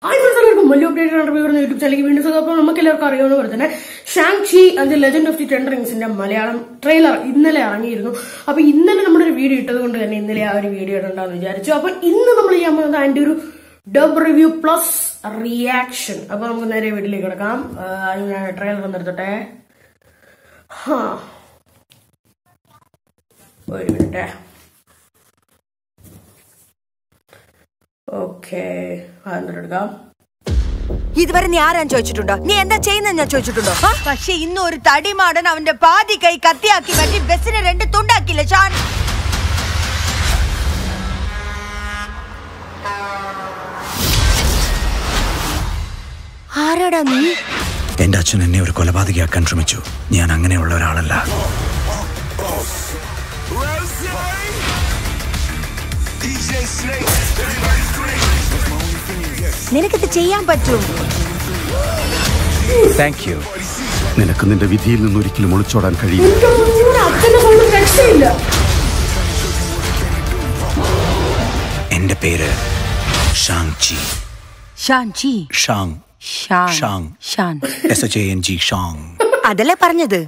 Hi friends എല്ലാവർക്കും വലിയ update review എന്ന യൂട്യൂബ് ചാനലിലേക്ക് വീണ്ടും സ്വാഗതം. അപ്പോൾ നമുക്ക് എല്ലാവർക്കും അറിയാവുന്ന പോലെ തന്നെ Shang Chi and the legend of the ten റിംഗ്സിന്റെ മലയാളം ട്രെയിലർ ഇന്നലെ ഇറങ്ങിയിരുന്നു അപ്പൊ ഇന്നലെ നമ്മുടെ ഒരു വീഡിയോ ഇട്ടത് കൊണ്ട് തന്നെ ഇന്നലെ ആ ഒരു വീഡിയോ ഇടണ്ടെന്ന് വിചാരിച്ചു അപ്പൊ ഇന്ന് നമ്മൾ ചെയ്യാൻ പോകുന്നത് അതിന്റെ ഒരു ഡബ് റിവ്യൂ പ്ലസ് റിയാക്ഷൻ അപ്പൊ നമുക്ക് നേരെ വീട്ടിലേക്ക് കിടക്കാം ആദ്യം ഞാൻ ട്രെയിലർ ഒന്ന് എടുത്തോട്ടെ ഹാ ഒരു മിനിറ്റ് ഓക്കെ അതെന്നിട്ട് എടുക്കാം ഇതുവരെ നീ ആരാൻ ചോദിച്ചിട്ടുണ്ടോ നീ എന്താ ചെയ്യുന്ന ഞാൻ ചോദിച്ചിട്ടുണ്ടോ ആ? പക്ഷെ ഇന്ന് ഒരു തടിമാടൻ അവന്റെ പാതി കൈ കത്തിയാക്കി മാറ്റി ബസ്സിനെ രണ്ട് തുണ്ടാക്കില്ല ഷാൻ ആരാടാ നീ എന്റെ അച്ഛൻ എന്നെ ഒരു കൊലപാതകയാക്കാൻ ശ്രമിച്ചു ഞാൻ അങ്ങനെയുള്ള ഒരാളല്ല നിനക്കിത് ചെയ്യാൻ പറ്റും താങ്ക് യു നിനക്ക് നിന്റെ വിധിയിൽ നിന്ന് ഒരിക്കലും ഒളിച്ചോടാൻ കഴിയില്ല എനിക്കൊന്നും അച്ഛനെ കൊണ്ട് രക്ഷയില്ല എന്റെ പേര് Shang Chi Shan Chi Shang Shan Shang Shan S H A N G Shang അതല്ലേ പറഞ്ഞത്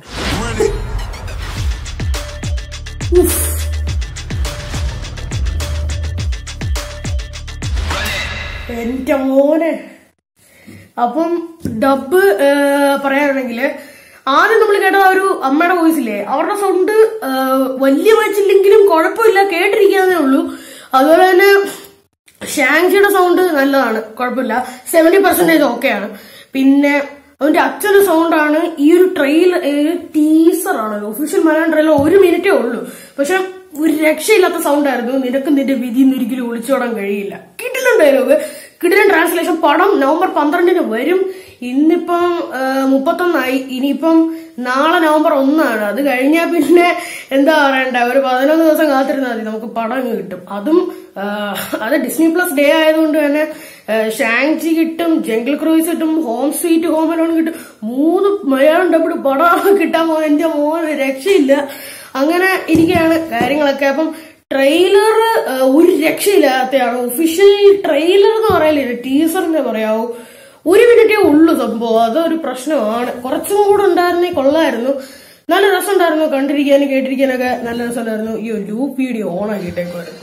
എന്റെ മോനെ അപ്പം ഡബ് പറയുകയാണെങ്കിൽ ആദ്യം നമ്മൾ കേട്ട ആ ഒരു അമ്മയുടെ വോയിസ് ഇല്ലേ അവരുടെ സൗണ്ട് വലിയ വായിച്ചില്ലെങ്കിലും കുഴപ്പമില്ല കേട്ടിരിക്കാന്നേ ഉള്ളൂ അതുപോലെ തന്നെ ഷാങ്ജിയുടെ സൗണ്ട് നല്ലതാണ് കുഴപ്പമില്ല സെവന്റി പെർസെന്റേജ് ഓക്കെയാണ് പിന്നെ അവന്റെ അച്ഛന്റെ സൗണ്ടാണ് ഈ ഒരു ട്രെയിൽ ടീസർ ആണ് ഒഫീഷ്യൽ മലയാളം ട്രെയിലർ ഒരു മിനിറ്റേ ഉള്ളൂ പക്ഷെ ഒരു രക്ഷയില്ലാത്ത സൗണ്ട് ആയിരുന്നു നിനക്ക് നിന്റെ വിധി ഒരിക്കലും ഒളിച്ചോടാൻ കഴിയില്ല കിട്ടില്ല ഡയലോഗ് കിടിലൻ ട്രാൻസ്ലേഷൻ പടം നവംബർ പന്ത്രണ്ടിന് വരും ഇന്നിപ്പം ആ, മുപ്പത്തൊന്നായി ഇനിയിപ്പം നാളെ നവംബർ ഒന്നാണ് അത് കഴിഞ്ഞാൽ പിന്നെ എന്താ പറയണ്ട ഒരു പതിനൊന്ന് ദിവസം കാത്തിരുന്നാൽ മതി നമുക്ക് പടം ഇങ്ങ് കിട്ടും അതും ആ, അത് ഡിസ്നി പ്ലസ് ഡേ ആയതുകൊണ്ട് തന്നെ ഷാങ്ചി കിട്ടും ജംഗിൾ ക്രൂയിസ് കിട്ടും ഹോം സ്വീറ്റ് ഹോം അലോൺ കിട്ടും മൂന്ന് മലയാളം ഡബിൾ പടം കിട്ടാൻ പോകുന്ന എന്റെ മോന് രക്ഷയില്ല അങ്ങനെ ഇരിക്കുകയാണ് കാര്യങ്ങളൊക്കെ അപ്പം ട്രെയിലർ ഒരു രക്ഷയില്ലാത്തതാണ് ഒഫീഷ്യൽ ട്രെയിലർ എന്ന് പറയലില്ല ടീസറിന്റെ പറയാവൂ ഒരു മിനിറ്റേ ഉള്ളൂ സംഭവം അതൊരു പ്രശ്നമാണ് കുറച്ചും കൂടെ ഉണ്ടായിരുന്നേ കൊള്ളായിരുന്നു നല്ല രസമുണ്ടായിരുന്നു കണ്ടിരിക്കാനും കേട്ടിരിക്കാനൊക്കെ നല്ല രസമുണ്ടായിരുന്നു ഈ ഒരു ലൂപ്പ് വീഡിയോ ഓൺ ആക്കിയിട്ടേക്കുമായിരുന്നു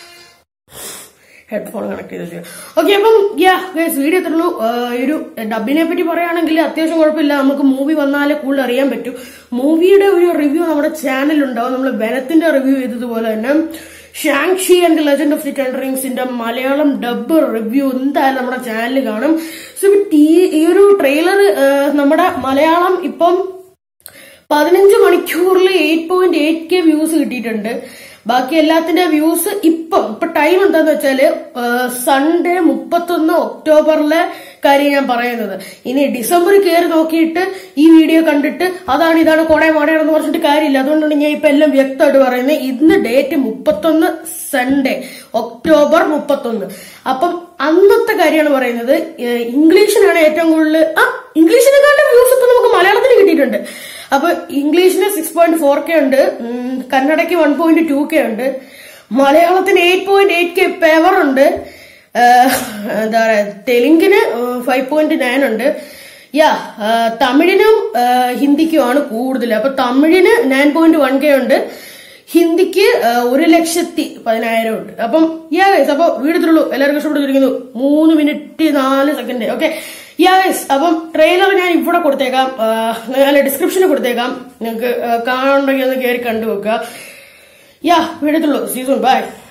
ഹെഡ്ഫോൺ കണക്ട് ചെയ്ത് ചെയ്യാം ഓക്കെ അപ്പം യാ ഗൈസ് വീഡിയോ എത്തുള്ളൂ ഈ ഒരു ഡബിനെ പറ്റി പറയുകയാണെങ്കിൽ അത്യാവശ്യം കുഴപ്പമില്ല നമുക്ക് മൂവി വന്നാലേ കൂടുതൽ അറിയാൻ പറ്റൂ മൂവിയുടെ ഒരു റിവ്യൂ നമ്മുടെ ചാനലുണ്ടാവും നമ്മൾ ബനത്തിന്റെ റിവ്യൂ ചെയ്തതുപോലെ തന്നെ Shang Chi and legend of the ten റിംഗ്സിന്റെ മലയാളം ഡബ് റിവ്യൂ എന്തായാലും നമ്മുടെ ചാനലിൽ കാണും സോ ഈ ഒരു ട്രെയിലർ നമ്മുടെ മലയാളം ഇപ്പം പതിനഞ്ച് മണിക്കൂറിൽ eight point eight K views കിട്ടിയിട്ടുണ്ട് ബാക്കി എല്ലാത്തിന്റെ വ്യൂസ് ഇപ്പൊ ഇപ്പൊ ടൈം എന്താന്ന് വെച്ചാല് സൺഡേ മുപ്പത്തൊന്ന് ഒക്ടോബറിലെ കാര്യം ഞാൻ പറയുന്നത് ഇനി ഡിസംബർ കയറി നോക്കിയിട്ട് ഈ വീഡിയോ കണ്ടിട്ട് അതാണ് ഇതാണ് കൊടേ മാടയാണെന്ന് പറഞ്ഞിട്ട് കാര്യമില്ല അതുകൊണ്ടാണ് ഞാൻ ഇപ്പൊ എല്ലാം വ്യക്തമായിട്ട് പറയുന്നത് ഇന്ന് ഡേറ്റ് മുപ്പത്തൊന്ന് സൺഡേ ഒക്ടോബർ മുപ്പത്തൊന്ന് അപ്പം അന്നത്തെ കാര്യമാണ് പറയുന്നത് ഏഹ് ഇംഗ്ലീഷിനാണ് ഏറ്റവും കൂടുതൽ ആ ഇംഗ്ലീഷിനെക്കാളും വ്യൂസ് ഇപ്പൊ നമുക്ക് മലയാളത്തിൽ കിട്ടിയിട്ടുണ്ട് അപ്പൊ ഇംഗ്ലീഷിന് സിക്സ് പോയിന്റ് ഫോർ കെ ഉണ്ട് ഉം, കന്നഡയ്ക്ക് വൺ പോയിന്റ് ടു കെ ഉണ്ട് മലയാളത്തിന് എയ്റ്റ് പോയിന്റ് എയ്റ്റ് കെ പേവർ ഉണ്ട് ഏഹ്, എന്താ പറയാ തെലുങ്കിന് ഫൈവ് പോയിന്റ് നയൻ ഉണ്ട് യാ ഏഹ്, തമിഴിനും ഏഹ്, ഹിന്ദിക്കുമാണ് കൂടുതൽ അപ്പൊ തമിഴിന് നയൻ പോയിന്റ് വൺ കെ ഉണ്ട് ഹിന്ദിക്ക് ഏഹ്, ഒരു ലക്ഷത്തി പതിനായിരം ഉണ്ട് അപ്പം യാ ഗൈസ് അപ്പൊ വീടത്തുള്ളൂ എല്ലാവർക്കും ഇഷ്ടപ്പെട്ടിരിക്കുന്നു മൂന്ന് മിനിറ്റ് നാല് സെക്കൻഡ് ഓക്കെ യാ ഗൈസ് അപ്പം ട്രെയിലർ ഞാൻ ഇവിടെ കൊടുത്തേക്കാം ഏഹ്, ഞാൻ ഡിസ്ക്രിപ്ഷനിൽ കൊടുത്തേക്കാം നിങ്ങൾക്ക് കാണുന്നുണ്ടെങ്കിൽ ഒന്ന് കയറി കണ്ടുവെക്കുക യാ വീടത്തുള്ളൂ സീസൺ ബൈ